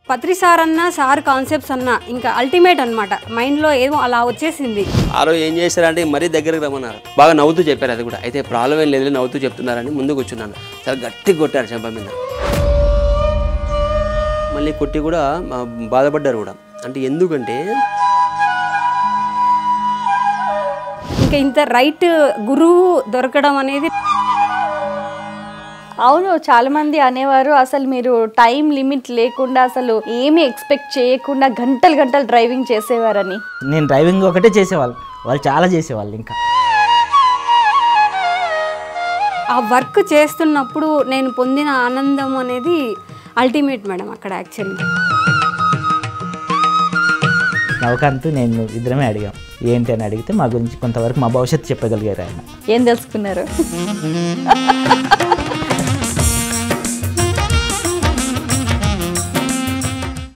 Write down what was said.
పత్రి sir అన్న sir concepts అన్న ఇంకా అల్టిమేట్ అనమాట మైండ్లో ఏదో అలా వచ్చేసింది ఆ రోజు ఏం చేశారంటే మరీ దగ్గరికి రమ్మన్నారు బాగా నవ్వుతూ చెప్పారు అది కూడా అయితే ప్రాబ్లం ఏం లేదు నవ్వుతూ చెప్తున్నారని ముందు కూర్చున్నాను చాలా గట్టిగా కొట్టారు చెంప మీద మళ్ళీ కొట్టి కూడా ఆ, బాధపడ్డారు కూడా అంటే ఎందుకంటే ఇంకా ఇంత రైట్ గురువు దొరకడం అనేది అవును చాలా మంది అనేవారు అసలు మీరు టైం లిమిట్ లేకుండా అసలు ఏమీ ఎక్స్పెక్ట్ చేయకుండా గంటలు గంటలు డ్రైవింగ్ చేసేవారని నేను డ్రైవింగ్ ఒకటే చేసేవాళ్ళు వాళ్ళు చాలా చేసేవాళ్ళు ఇంకా ఆ వర్క్ చేస్తున్నప్పుడు నేను పొందిన ఆనందం అనేది అల్టిమేట్ మేడం అక్కడ యాక్చువల్లీ నవకాంత్ నేను ఇద్దరమే అడిగాం ఏంటి అని అడిగితే మా గురించి కొంతవరకు మా భవిష్యత్తు చెప్పగలిగారు ఆయన ఏం తెలుసుకున్నారు